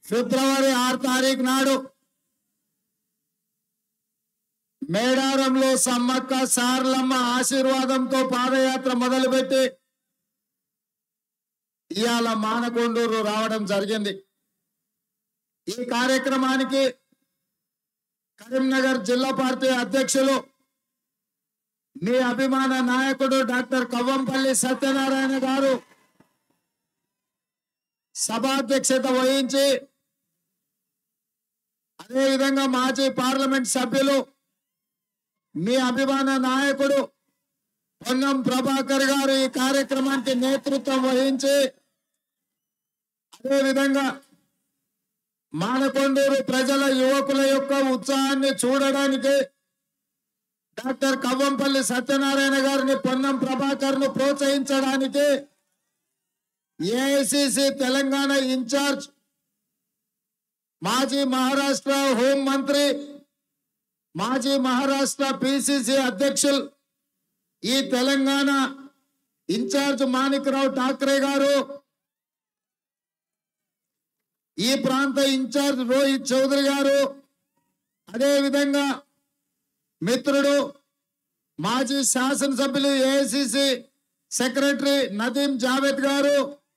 ఫిబ్రవరి ఆరు తారీఖు నాడు మేడారంలో సమ్మక్క సార్లమ్మ ఆశీర్వాదంతో పాదయాత్ర మొదలుపెట్టి ఇవాళ మానకొండూరు రావడం జరిగింది ఈ కార్యక్రమానికి కరీంనగర్ జిల్లా పార్టీ అధ్యక్షులు మీ అభిమాన నాయకుడు డాక్టర్ కవ్వంపల్లి సత్యనారాయణ గారు సభాధ్యక్షత వహించి అదేవిధంగా మాజీ పార్లమెంట్ సభ్యులు మీ అభిమాన నాయకుడు పొన్నం ప్రభాకర్ గారు ఈ కార్యక్రమానికి నేతృత్వం వహించి అదేవిధంగా మానకొండూరు ప్రజల యువకుల యొక్క ఉత్సాహాన్ని చూడడానికి డాక్టర్ కవ్వంపల్లి సత్యనారాయణ గారిని పొన్నం ప్రభాకర్ ను ప్రోత్సహించడానికి ఏఐసిసి తెలంగాణ ఇన్ఛార్జ్ మాజీ మహారాష్ట్ర హోం మంత్రి మాజీ మహారాష్ట్ర పిసిసి అధ్యక్షులు ఈ తెలంగాణ ఇన్ఛార్జ్ మాణిక్రావు ఠాక్రే గారు ఈ ప్రాంత ఇన్ఛార్జ్ రోహిత్ చౌదరి గారు అదే విధంగా మిత్రుడు మాజీ శాసనసభ్యులు ఏఐసిసి సెక్రటరీ నదీం జావేద్ గారు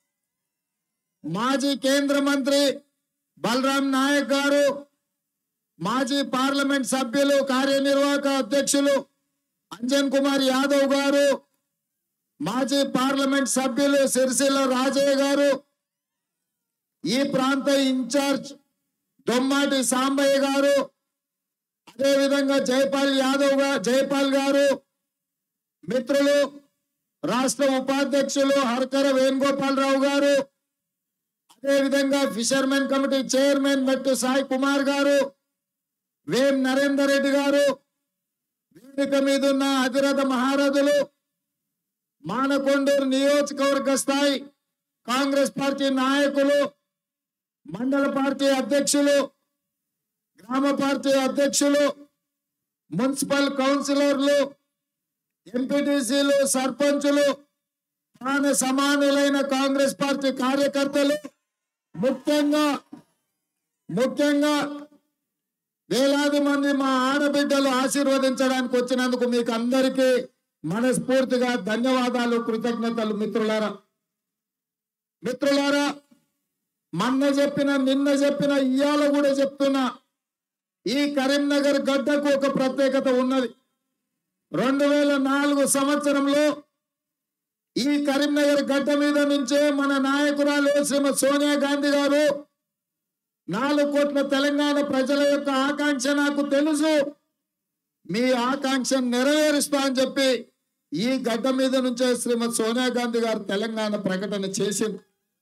మాజీ కేంద్ర మంత్రి బలరాం నాయక్ గారు మాజీ పార్లమెంట్ సభ్యులు కార్యనిర్వాహక అధ్యక్షులు అంజన్ కుమార్ యాదవ్ గారు మాజీ పార్లమెంట్ సభ్యులు సిరిసిల్ల రాజయ్య గారు ఈ ప్రాంత ఇన్ఛార్జ్ దొమ్మాటి సాంబయ్య గారు అదేవిధంగా జైపాల్ యాదవ్ గా- జైపాల్ గారు మిత్రులు రాష్ట్ర ఉపాధ్యక్షులు హర్కర వేణుగోపాలరావు గారు అదేవిధంగా ఫిషర్మెన్ కమిటీ చైర్మన్ మెట్టు సాయి కుమార్ గారు వేం నరేందర్ రెడ్డి గారు వేదిక మీద ఉన్న అధిరథ మహారథులు మానకొండూరు నియోజకవర్గ స్థాయి కాంగ్రెస్ పార్టీ నాయకులు మండల పార్టీ అధ్యక్షులు గ్రామ పార్టీ అధ్యక్షులు మున్సిపల్ కౌన్సిలర్లు ఎంపీటీసీలు సర్పంచులు ప్రాణ సమానులైన కాంగ్రెస్ పార్టీ కార్యకర్తలు ముఖ్యంగా ముఖ్యంగా వేలాది మంది మా ఆడబిడ్డలు ఆశీర్వదించడానికి వచ్చినందుకు మీకు అందరికీ మనస్ఫూర్తిగా ధన్యవాదాలు కృతజ్ఞతలు మిత్రులారా మిత్రులారా మొన్న చెప్పిన నిన్న చెప్పిన ఇయాల కూడా చెప్తున్నా ఈ కరీంనగర్ గడ్డకు ఒక ప్రత్యేకత ఉన్నది రెండు వేల నాలుగు సంవత్సరంలో ఈ కరీంనగర్ గడ్డ మీద నుంచే మన నాయకురాలు శ్రీమతి సోనియా గాంధీ గారు నాలుగు కోట్ల తెలంగాణ ప్రజల యొక్క ఆకాంక్ష నాకు తెలుసు మీ ఆకాంక్ష నెరవేరుస్తా అని చెప్పి ఈ గడ్డ మీద నుంచే శ్రీమతి సోనియా గాంధీ గారు తెలంగాణ ప్రకటన చేసింది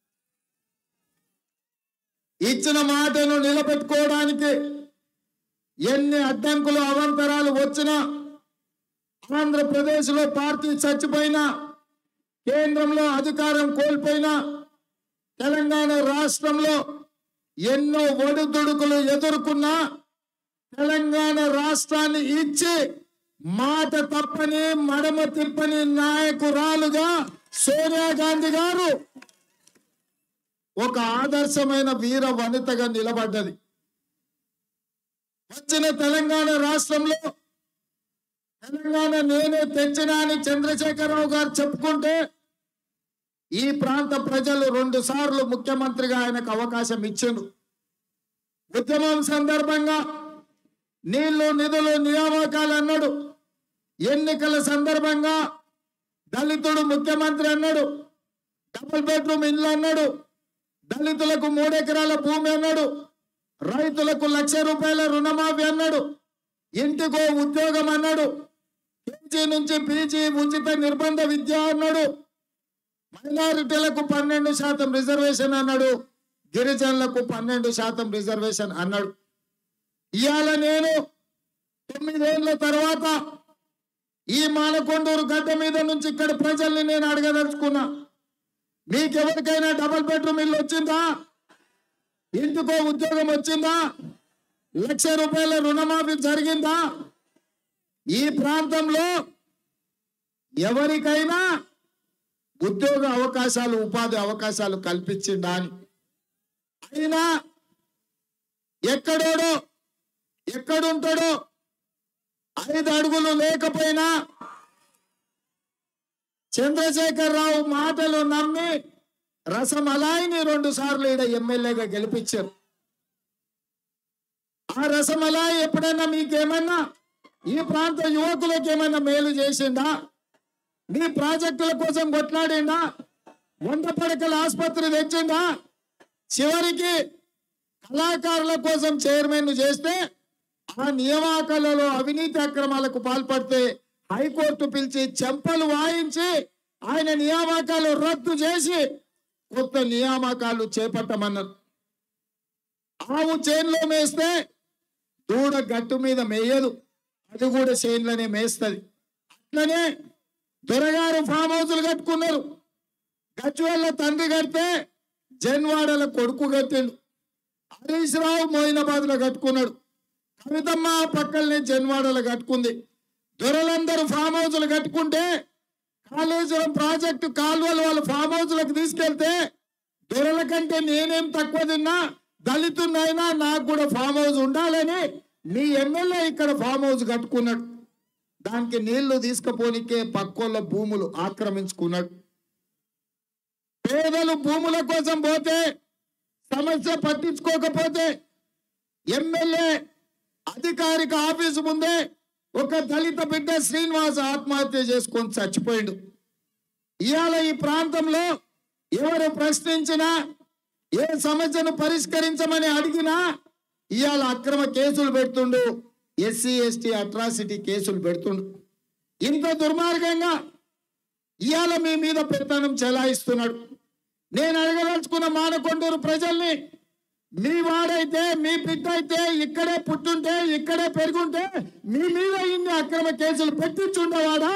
ఇచ్చిన మాటను నిలబెట్టుకోవడానికి ఎన్ని అడ్డంకులు అవంతరాలు వచ్చినా ఆంధ్రప్రదేశ్ లో పార్టీ చచ్చిపోయినా కేంద్రంలో అధికారం కోల్పోయినా తెలంగాణ రాష్ట్రంలో ఎన్నో ఒడిదుడుకులు ఎదుర్కొన్నా తెలంగాణ రాష్ట్రాన్ని ఇచ్చి మాట తప్పని మడమ తిప్పని నాయకురాలుగా సోనియా గాంధీ గారు ఒక ఆదర్శమైన వీర వనితగా నిలబడ్డది వచ్చిన తెలంగాణ రాష్ట్రంలో తెలంగాణ నేనే తెచ్చినా అని చంద్రశేఖరరావు గారు చెప్పుకుంటే ఈ ప్రాంత ప్రజలు రెండు సార్లు ముఖ్యమంత్రిగా ఆయనకు అవకాశం ఇచ్చిండు ఉద్యమం సందర్భంగా నీళ్లు నిధులు నియామకాలు అన్నాడు ఎన్నికల సందర్భంగా దళితుడు ముఖ్యమంత్రి అన్నాడు డబుల్ బెడ్రూమ్ ఇల్లు అన్నాడు దళితులకు మూడెకరాల భూమి అన్నాడు రైతులకు లక్ష రూపాయల రుణమాఫీ అన్నాడు ఇంటికో ఉద్యోగం అన్నాడు కేజీ నుంచి పీజీ ఉచిత నిర్బంధ విద్య అన్నాడు మైనారిటీలకు పన్నెండు శాతం రిజర్వేషన్ అన్నాడు గిరిజనులకు పన్నెండు శాతం రిజర్వేషన్ అన్నాడు ఇవాళ నేను తొమ్మిదేళ్ల తర్వాత ఈ మానకొండూరు గడ్డ మీద నుంచి ఇక్కడ ప్రజల్ని నేను అడగదలుచుకున్నా మీకెవరికైనా డబుల్ బెడ్రూమ్ ఇల్లు వచ్చిందా ఇంటికో ఉద్యోగం వచ్చిందా లక్ష రూపాయల రుణమాఫీ జరిగిందా ఈ ప్రాంతంలో ఎవరికైనా ఉద్యోగ అవకాశాలు ఉపాధి అవకాశాలు కల్పించిందా అని అయినా ఎక్కడోడో ఎక్కడుంటాడో ఐదు అడుగులు లేకపోయినా చంద్రశేఖరరావు మాటలు నమ్మి రసమలాయిని రెండు సార్లు ఈడ ఎమ్మెల్యేగా గెలిపించారు ఆ రసమలాయి ఎప్పుడైనా మీకేమన్నా ఈ ప్రాంత యువకులకు ఏమైనా మేలు చేసిందా మీ ప్రాజెక్టుల కోసం కొట్లాడిందా వంద పడకల ఆసుపత్రి తెచ్చిందా చివరికి కళాకారుల కోసం చైర్మన్ చేస్తే ఆ నియామకాలలో అవినీతి అక్రమాలకు పాల్పడితే హైకోర్టు పిలిచి చెంపలు వాయించి ఆయన నియామకాలు రద్దు చేసి కొత్త నియామకాలు చేపట్టమన్నారు ఆవు చేన్లో మేస్తే దూడ గట్టు మీద మేయదు అది కూడా చేన్లనే మేస్తుంది అట్లనే దొరగారు ఫామ్ హౌసులు కట్టుకున్నారు గజ్వల్ల తండ్రి కడితే జన్వాడల కొడుకు కట్టిండు హరీష్ రావు మోయినాబాద్ లో కట్టుకున్నాడు కవితమ్మ పక్కలనే జన్వాడలో కట్టుకుంది దొరలందరూ ఫామ్ హౌసులు కట్టుకుంటే కాళేశ్వరం ప్రాజెక్టు కాలువలు వాళ్ళ ఫామ్ హౌసులకు తీసుకెళ్తే దొరల కంటే నేనేం తక్కువ తిన్నా దళితున్నైనా నాకు కూడా ఫామ్ హౌస్ ఉండాలని మీ ఎమ్మెల్యే ఇక్కడ ఫామ్ హౌస్ కట్టుకున్నాడు దానికి నీళ్లు తీసుకుపోనికే పక్కోళ్ళ భూములు ఆక్రమించుకున్నాడు పేదలు భూముల కోసం పోతే సమస్య పట్టించుకోకపోతే ఎమ్మెల్యే అధికారిక ఆఫీసు ముందే ఒక దళిత బిడ్డ శ్రీనివాస్ ఆత్మహత్య చేసుకొని చచ్చిపోయిండు ఇవాళ ఈ ప్రాంతంలో ఎవరు ప్రశ్నించినా ఏ సమస్యను పరిష్కరించమని అడిగినా ఇవాళ అక్రమ కేసులు పెడుతుండు ఎస్సీ ఎస్టీ అట్రాసిటీ కేసులు పెడుతుండు ఇంత దుర్మార్గంగా ఇవాళ మీ మీద పెత్తనం చెలాయిస్తున్నాడు నేను అడగదలుచుకున్న మానకొండూరు ప్రజల్ని మీ వాడైతే మీ బిడ్డ అయితే ఇక్కడే పుట్టుంటే ఇక్కడే పెరుగుంటే మీ మీద ఇన్ని అక్రమ కేసులు పెట్టించుండేవాడా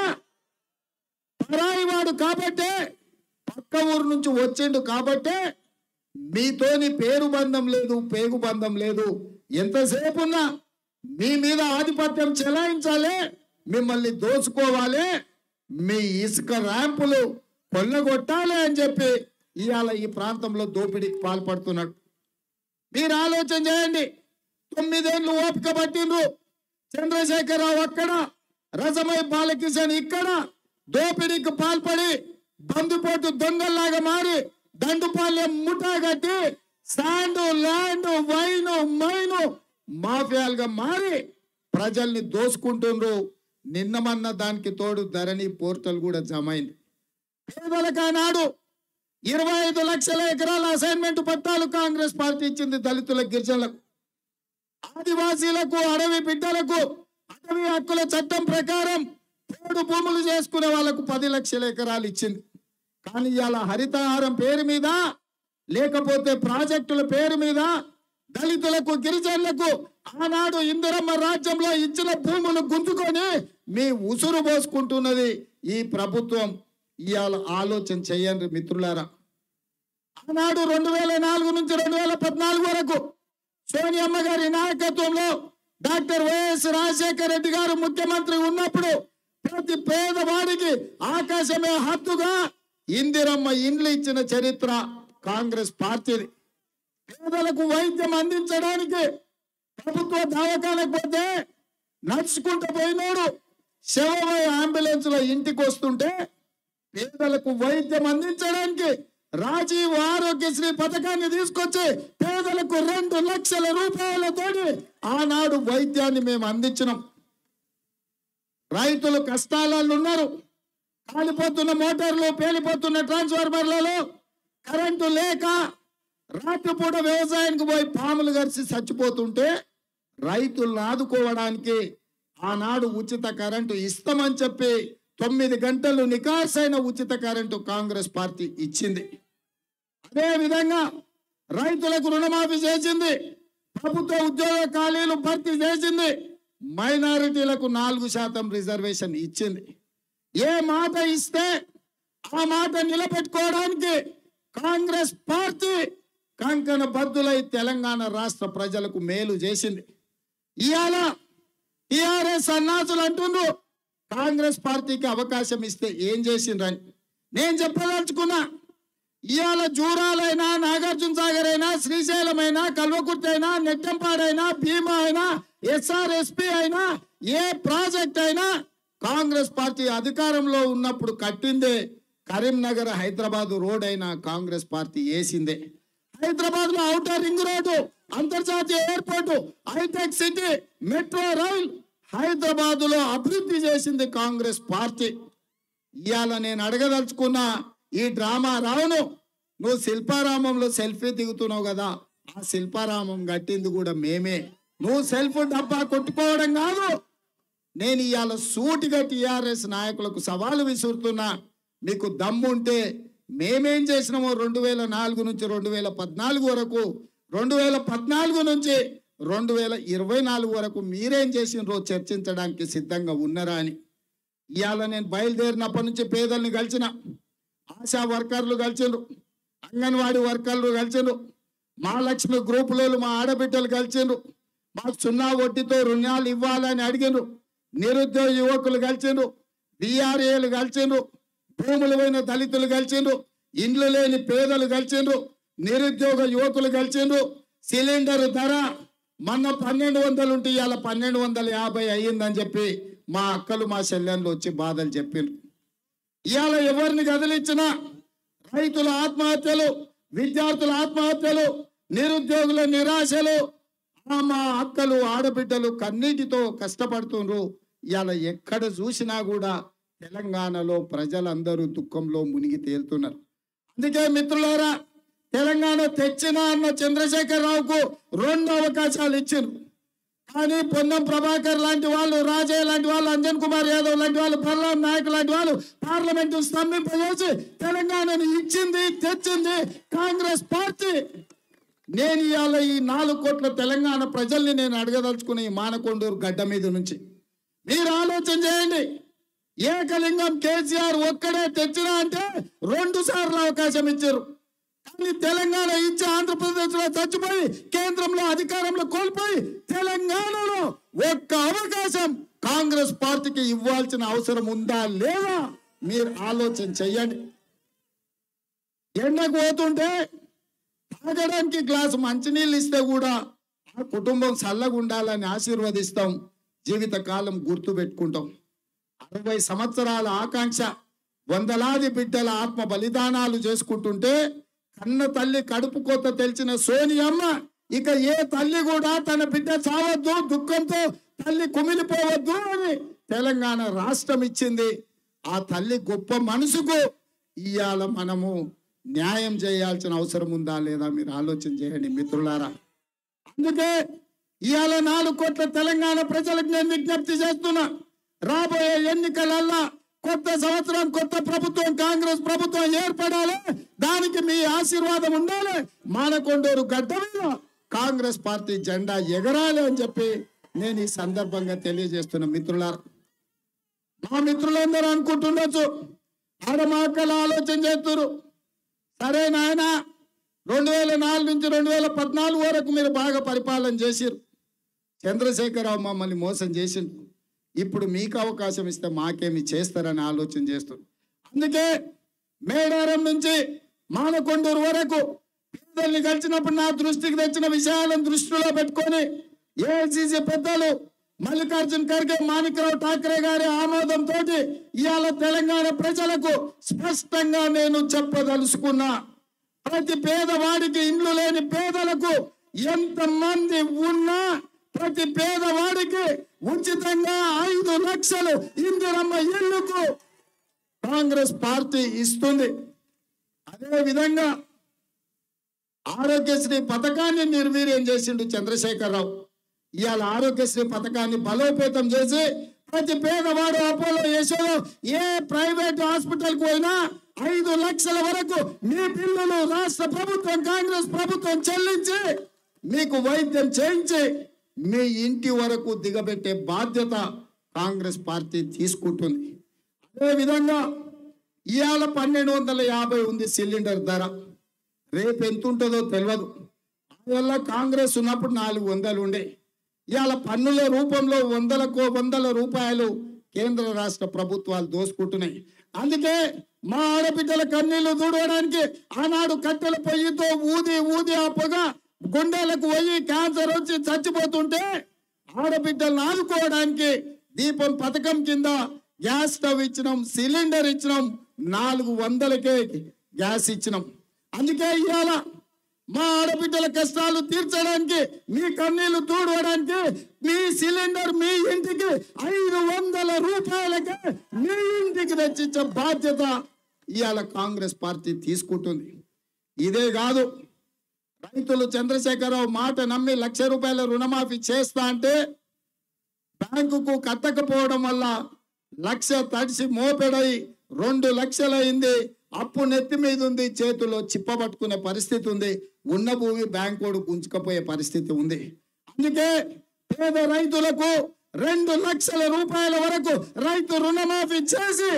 పరాయి వాడు కాబట్టే పక్క ఊరు నుంచి వచ్చిండు కాబట్టే మీతోని పేరు బంధం లేదు పేగు బంధం లేదు ఎంతసేపు ఉన్నా మీ మీద ఆధిపత్యం చెలాయించాలి మిమ్మల్ని దోచుకోవాలి మీ ఇసుక ర్యాంపులు కొల్లగొట్టాలి అని చెప్పి ఇవాళ ఈ ప్రాంతంలో దోపిడీకి పాల్పడుతున్నాడు మీరు ఆలోచన చేయండి తొమ్మిదేళ్లు ఓపిక పట్టిండ్రు చంద్రశేఖరరావు అక్కడ రసమై బాలకిషన్ ఇక్కడ దోపిడీకి పాల్పడి బందుపోటు దొంగల్లాగా మారి దండుపాలెం ముఠా కట్టి శాండ్ ల్యాండ్ వైన్ మైన్ మాఫియాలుగా మారి ప్రజల్ని దోసుకుంటుండ్రు నిన్నమన్న దానికి తోడు ధరణి పోర్టల్ కూడా జమ అయింది పేదలకు ఆనాడు ఇరవై ఐదు లక్షల ఎకరాల అసైన్మెంట్ పట్టాలు కాంగ్రెస్ పార్టీ ఇచ్చింది దళితుల గిరిజనులకు ఆదివాసీలకు అడవి బిడ్డలకు అటవీ హక్కుల చట్టం ప్రకారం పోడు భూములు చేసుకునే వాళ్ళకు పది లక్షల ఎకరాలు ఇచ్చింది కానీ ఇవాళ హరితహారం పేరు మీద లేకపోతే ప్రాజెక్టుల పేరు మీద దళితులకు గిరిజనులకు ఆనాడు ఇందిరమ్మ రాజ్యంలో ఇచ్చిన భూములు గుంజుకొని మీ ఉసురు పోసుకుంటున్నది ఈ ప్రభుత్వం ఇవాళ ఆలోచన చేయండి మిత్రులారా ఆనాడు రెండు వేల నాలుగు నుంచి రెండు వేల పద్నాలుగు వరకు సోనియమ్మ గారి నాయకత్వంలో డాక్టర్ వైఎస్ రాజశేఖర రెడ్డి గారు ముఖ్యమంత్రి ఉన్నప్పుడు ప్రతి పేదవాడికి ఆకాశమే హద్దుగా ఇందిరమ్మ ఇండ్లు ఇచ్చిన చరిత్ర కాంగ్రెస్ పార్టీది పేదలకు వైద్యం అందించడానికి ప్రభుత్వ దవాఖానకు పోతే నడుచుకుంటూ పోయినాడు శవమై అంబులెన్స్ లో ఇంటికి వస్తుంటే పేదలకు వైద్యం అందించడానికి రాజీవ్ ఆరోగ్యశ్రీ పథకాన్ని తీసుకొచ్చి పేదలకు రెండు లక్షల రూపాయలతోటి ఆనాడు వైద్యాన్ని మేము అందించినాం రైతులు కష్టాలలో ఉన్నారు కాలిపోతున్న మోటార్లు పేలిపోతున్న ట్రాన్స్ఫార్మర్లలో కరెంటు లేక రాత్రిపూట వ్యవసాయానికి పోయి పాములు గరిచి చచ్చిపోతుంటే రైతులను ఆదుకోవడానికి ఆనాడు ఉచిత కరెంటు ఇస్తామని చెప్పి తొమ్మిది గంటలు నికాసైన ఉచిత కరెంటు కాంగ్రెస్ పార్టీ ఇచ్చింది అదే విధంగా రైతులకు రుణమాఫీ చేసింది ప్రభుత్వ ఉద్యోగ ఖాళీలు భర్తీ చేసింది మైనారిటీలకు నాలుగు శాతం రిజర్వేషన్ ఇచ్చింది ఏ మాట ఇస్తే ఆ మాట నిలబెట్టుకోవడానికి కాంగ్రెస్ పార్టీ కంకణ బద్దులై తెలంగాణ రాష్ట్ర ప్రజలకు మేలు చేసింది ఇవాళ టిఆర్ఎస్ సన్నాసులు అంటుండ్రు కాంగ్రెస్ పార్టీకి అవకాశం ఇస్తే ఏం చేసిండ్రని నేను చెప్పదలుచుకున్నా ఇవాళ జూరాలైనా నాగార్జున సాగర్ అయినా శ్రీశైలమైనా కల్వకుర్తి అయినా నెట్టంపాడైనా భీమా అయినా ఎస్ఆర్ఎస్పి అయినా ఏ ప్రాజెక్ట్ అయినా కాంగ్రెస్ పార్టీ అధికారంలో ఉన్నప్పుడు కట్టిందే కరీంనగర్ హైదరాబాద్ రోడ్ అయినా కాంగ్రెస్ పార్టీ వేసిందే హైదరాబాద్ లో ఔటర్ రింగ్ రోడ్డు అంతర్జాతీయ airport hitech city metro rail Hyderabad లో అభివృద్ధి చేసింది కాంగ్రెస్ పార్టీ ఇవాళ నేను అడగదలుచుకున్న ఈ డ్రామా రావును నువ్వు శిల్పారామంలో సెల్ఫీ దిగుతున్నావు కదా ఆ శిల్పారామం కట్టింది కూడా మేమే నువ్వు సెల్ఫ్ డబ్బా కొట్టుకోవడం కాదు నేను ఇవాళ సూటిగా టిఆర్ఎస్ నాయకులకు సవాలు విసురుతున్నా మీకు దమ్ముంటే మేమేం చేసినామో రెండు వేల నాలుగు నుంచి రెండు వేల పద్నాలుగు వరకు రెండు వేల పద్నాలుగు నుంచి రెండు వేల ఇరవై నాలుగు వరకు మీరేం చేసినారో చర్చించడానికి సిద్ధంగా ఉన్నారా అని ఇవాళ నేను బయలుదేరినప్పటి నుంచి పేదల్ని కలిసిన ఆశా వర్కర్లు కలిసిండ్రు అంగన్వాడీ వర్కర్లు కలిసిండ్రు మా లక్ష్మి గ్రూపులో మా ఆడబిడ్డలు కలిసిండ్రు మాకు సున్నా వడ్డీతో రుణాలు ఇవ్వాలని అడిగిండ్రు నిరుద్యోగ యువకులు కలిసిండ్రు బీఆర్ఏలు కలిసిండ్రు భూములు పోయిన దళితులు కలిసిండ్రు ఇండ్లు లేని పేదలు కలిసిండ్రు నిరుద్యోగ యువకులు కలిసిండ్రు సిలిండర్ ధర మొన్న పన్నెండు వందలు ఉంటే ఇవాళ పన్నెండు వందల యాభై అయ్యిందని చెప్పి మా అక్కలు మా చెల్లెళ్ళు వచ్చి బాధలు చెప్పిండ్రు ఇవాళ ఎవరిని కదిలించినా రైతుల ఆత్మహత్యలు విద్యార్థుల ఆత్మహత్యలు నిరుద్యోగుల నిరాశలు ఆ మా అక్కలు ఆడబిడ్డలు కన్నీటితో కష్టపడుతుండ్రు ఇవాళ ఎక్కడ చూసినా కూడా తెలంగాణలో ప్రజలందరూ దుఃఖంలో మునిగి తేలుతున్నారు అందుకే మిత్రులారా తెలంగాణ తెచ్చినా అన్న చంద్రశేఖరరావుకు రెండు అవకాశాలు ఇచ్చారు కానీ పొన్నం ప్రభాకర్ లాంటి వాళ్ళు రాజయ్య లాంటి వాళ్ళు అంజన్ కుమార్ యాదవ్ లాంటి వాళ్ళు ప్రహ్లాద్ నాయక్ లాంటి వాళ్ళు పార్లమెంటు స్తంభింపజేసి తెలంగాణను ఇచ్చింది తెచ్చింది కాంగ్రెస్ పార్టీ నేను ఇవాళ ఈ నాలుగు కోట్ల తెలంగాణ ప్రజల్ని నేను అడగదలుచుకున్న ఈ మానకొండూరు గడ్డ మీద నుంచి మీరు ఆలోచన చేయండి ఏకలింగం కేసీఆర్ ఒక్కడే తెచ్చినా అంటే రెండు సార్లు అవకాశం ఇచ్చారు కానీ తెలంగాణ ఇచ్చి ఆంధ్రప్రదేశ్ లో చచ్చిపోయి కేంద్రంలో అధికారంలో కోల్పోయి తెలంగాణలో ఒక్క అవకాశం కాంగ్రెస్ పార్టీకి ఇవ్వాల్సిన అవసరం ఉందా లేదా మీరు ఆలోచన చెయ్యండి ఎండకు పోతుంటే తాగడానికి గ్లాసు మంచినీళ్ళు ఇస్తే కూడా ఆ కుటుంబం చల్లగా ఉండాలని ఆశీర్వదిస్తాం జీవితకాలం గుర్తు పెట్టుకుంటాం అరవై సంవత్సరాల ఆకాంక్ష వందలాది బిడ్డల ఆత్మ బలిదానాలు చేసుకుంటుంటే కన్న తల్లి కడుపు కోత తెలిసిన సోనియమ్మ ఇక ఏ తల్లి కూడా తన బిడ్డ చావద్దు దుఃఖంతో తల్లి కుమిలిపోవద్దు అని తెలంగాణ రాష్ట్రం ఇచ్చింది ఆ తల్లి గొప్ప మనసుకు ఇవాళ మనము న్యాయం చేయాల్సిన అవసరం ఉందా లేదా మీరు ఆలోచన చేయండి మిత్రులారా అందుకే ఇవాళ నాలుగు కోట్ల తెలంగాణ ప్రజలకు నేను విజ్ఞప్తి చేస్తున్నా రాబోయే ఎన్నికలల్లా కొత్త సంవత్సరం కొత్త ప్రభుత్వం కాంగ్రెస్ ప్రభుత్వం ఏర్పడాలి దానికి మీ ఆశీర్వాదం ఉండాలి మానకొండూరు గడ్డ మీద కాంగ్రెస్ పార్టీ జెండా ఎగరాలి అని చెప్పి నేను ఈ సందర్భంగా తెలియజేస్తున్న మిత్రులారా మా మిత్రులందరూ అనుకుంటుండొచ్చు ఆడ మా అక్కలు ఆలోచన చేస్తున్నారు సరే నాయన రెండు వేల నాలుగు నుంచి రెండు వేల పద్నాలుగు వరకు మీరు బాగా పరిపాలన చేసిరు చంద్రశేఖరరావు మమ్మల్ని మోసం చేసిండు ఇప్పుడు మీకు అవకాశం ఇస్తే మాకేమి చేస్తారని ఆలోచన చేస్తారు అందుకే మేడారం నుంచి మానకొండూరు వరకు పేదల్ని కలిసినప్పుడు నా దృష్టికి తెచ్చిన విషయాలను దృష్టిలో పెట్టుకొని ఏఐసిసి పెద్దలు మల్లికార్జున్ ఖర్గే మాణిక్రావు ఠాకరే గారి ఆమోదంతో ఇవాళ తెలంగాణ ప్రజలకు స్పష్టంగా నేను చెప్పదలుచుకున్నా ప్రతి పేదవాడికి ఇండ్లు లేని పేదలకు ఎంత మంది ఉన్నా ప్రతి పేదవాడికి ఉచితంగా ఐదు లక్షలు ఇందిరమ్మ ఇళ్లకు కాంగ్రెస్ పార్టీ ఇస్తుంది అదే విధంగా ఆరోగ్యశ్రీ పథకాన్ని నిర్వీర్యం చేసిండు చంద్రశేఖరరావు ఇవాళ ఆరోగ్యశ్రీ పథకాన్ని బలోపేతం చేసి ప్రతి పేదవాడు అపోలో యశోలో ఏ ప్రైవేట్ హాస్పిటల్కి పోయినా ఐదు లక్షల వరకు మీ పిల్లలు రాష్ట్ర ప్రభుత్వం కాంగ్రెస్ ప్రభుత్వం చెల్లించి మీకు వైద్యం చేయించి మీ ఇంటి వరకు దిగబెట్టే బాధ్యత కాంగ్రెస్ పార్టీ తీసుకుంటుంది అదే విధంగా ఇవాళ పన్నెండు వందల యాభై ఉంది సిలిండర్ ధర రేపు ఎంత ఉంటుందో తెలియదు అందువల్ల కాంగ్రెస్ ఉన్నప్పుడు నాలుగు వందలు ఉండే ఇవాళ పన్నుల రూపంలో వందల కో వందల రూపాయలు కేంద్ర రాష్ట్ర ప్రభుత్వాలు దోసుకుంటున్నాయి అందుకే మా ఆడబిడ్డల కన్నీళ్లు దూడవడానికి ఆనాడు కట్టెల పొయ్యితో ఊది ఊది ఆ పొగ గుండెలకు పోయి క్యాన్సర్ వచ్చి చచ్చిపోతుంటే ఆడబిడ్డలను ఆదుకోవడానికి దీపం పథకం కింద గ్యాస్ స్టవ్ ఇచ్చినాం సిలిండర్ ఇచ్చినాం నాలుగు వందలకే గ్యాస్ ఇచ్చినాం అందుకే ఇవాళ మా ఆడబిడ్డల కష్టాలు తీర్చడానికి మీ కన్నీళ్లు తూడవడానికి మీ సిలిండర్ మీ ఇంటికి ఐదు వందల రూపాయలకే మీ ఇంటికి తెచ్చిచ్చే బాధ్యత ఇవాళ కాంగ్రెస్ పార్టీ తీసుకుంటుంది ఇదే కాదు రైతులు చంద్రశేఖరరావు మాట నమ్మి లక్ష రూపాయల రుణమాఫీ చేస్తా అంటే బ్యాంకుకు కట్టకపోవడం వల్ల లక్ష తడిసి మోపెడై రెండు లక్షలైంది అప్పు నెత్తి మీద ఉంది చేతిలో చిప్పబట్టుకునే పరిస్థితి ఉంది ఉన్న భూమి బ్యాంకోడు గుంజుకపోయే పరిస్థితి ఉంది అందుకే పేద రైతులకు రెండు లక్షల రూపాయల వరకు రైతు రుణమాఫీ చేసి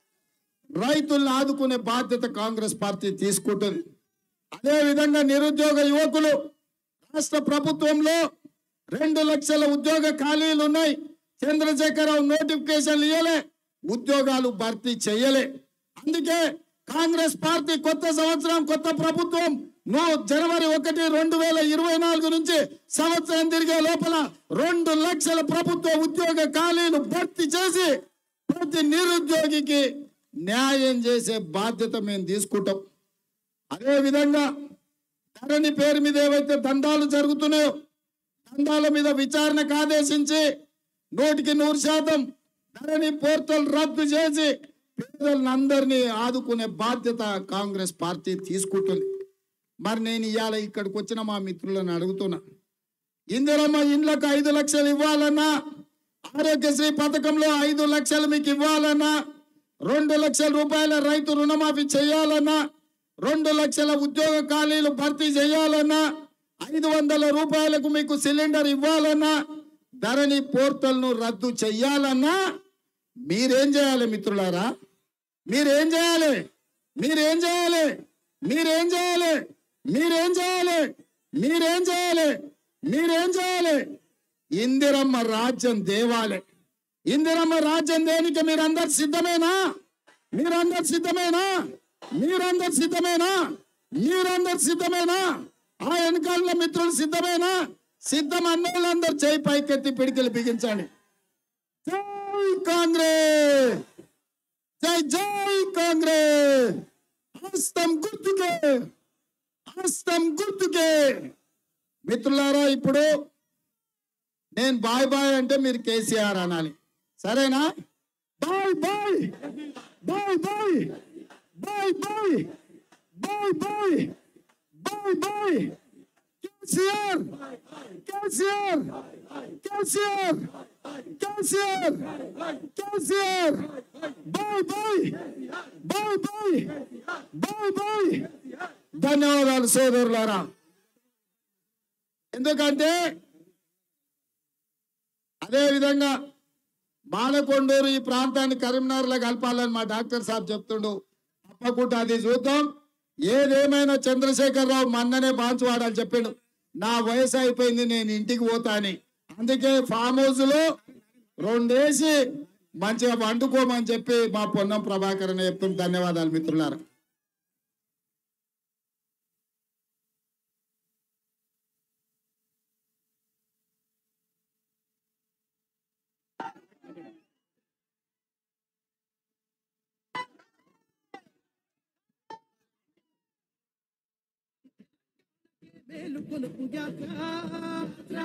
రైతులను ఆదుకునే బాధ్యత కాంగ్రెస్ పార్టీ తీసుకుంటుంది అదే విధంగా నిరుద్యోగ యువకులు రాష్ట్ర ప్రభుత్వంలో రెండు లక్షల ఉద్యోగ ఖాళీలు ఉన్నాయి చంద్రశేఖరరావు నోటిఫికేషన్లు ఇవ్వలే ఉద్యోగాలు భర్తీ చేయలే అందుకే కాంగ్రెస్ పార్టీ కొత్త సంవత్సరం కొత్త ప్రభుత్వం నువ్వు జనవరి ఒకటి రెండు వేల ఇరవై నాలుగు నుంచి సంవత్సరం తిరిగే లోపల రెండు లక్షల ప్రభుత్వ ఉద్యోగ ఖాళీలు భర్తీ చేసి ప్రతి నిరుద్యోగికి న్యాయం చేసే బాధ్యత మేము తీసుకుంటాం అదే విధంగా ధరణి పేరు మీద ఏవైతే దందాలు జరుగుతున్నాయో దందాల మీద విచారణకు ఆదేశించి నూటికి నూరు శాతం ధరణి పోర్టల్ రద్దు చేసి పేదలందరినీ ఆదుకునే బాధ్యత కాంగ్రెస్ పార్టీ తీసుకుంటుంది మరి నేను ఇవాళ ఇక్కడికి వచ్చిన మా మిత్రులను అడుగుతున్నా ఇందిరమ్మ ఇండ్లకు ఐదు లక్షలు ఇవ్వాలన్నా ఆరోగ్యశ్రీ పథకంలో ఐదు లక్షలు మీకు ఇవ్వాలన్నా రెండు లక్షల రూపాయల రైతు రుణమాఫీ చేయాలన్నా రెండు లక్షల ఉద్యోగ ఖాళీలు భర్తీ చేయాలన్నా ఐదు వందల రూపాయలకు మీకు సిలిండర్ ఇవ్వాలన్నా ధరణి పోర్టల్ను రద్దు చెయ్యాలన్నా మీరేం చేయాలి మిత్రులారా మీరేం చేయాలి మీరేం చేయాలి మీరేం చేయాలి మీరేం చేయాలి మీరేం చేయాలి మీరేం చేయాలి ఇందిరమ్మ రాజ్యం దేవాలే ఇందిరమ్మ రాజ్యం దేనికి మీరందరు సిద్ధమేనా మీరందరు సిద్ధమేనా మీరందరు సిద్ధమేనా మీరందరు సిద్ధమేనా ఆ వెనకాల మిత్రులు సిద్ధమేనా సిద్ధం అన్నోళ్ళందరూ చేయి పైకెత్తి పిడికిలు బిగించండి జై కాంగ్రెస్ జై జై కాంగ్రెస్ హస్తం గుర్తుకే హస్తం గుర్తుకే మిత్రులారా ఇప్పుడు నేను బాయ్ బాయ్ అంటే మీరు కేసీఆర్ అనాలి సరేనా bye bye bye bye bye bye bye bye bye bye KCR KCR KCR KCR KCR bye bye bye bye bye bye ధన్యవాదాలు సోదరులారా ఎందుకంటే అదే విధంగా మాలకొండూరు ఈ ప్రాంతాన్ని కరీంనగర్లో కలపాలని మా డాక్టర్ సాబ్ చెప్తుండు తప్పకుండా అది చూద్దాం ఏదేమైనా చంద్రశేఖరరావు మన్ననే బాంచువాడని చెప్పిండు నా వయసు అయిపోయింది నేను ఇంటికి పోతా అని అందుకే ఫామ్ హౌస్ లో రెండేసి మంచిగా వండుకోమని చెప్పి మా పొన్నం ప్రభాకర్ అని చెప్తుంది ధన్యవాదాలు మిత్రులారా మేలుకొలుపు యాత్ర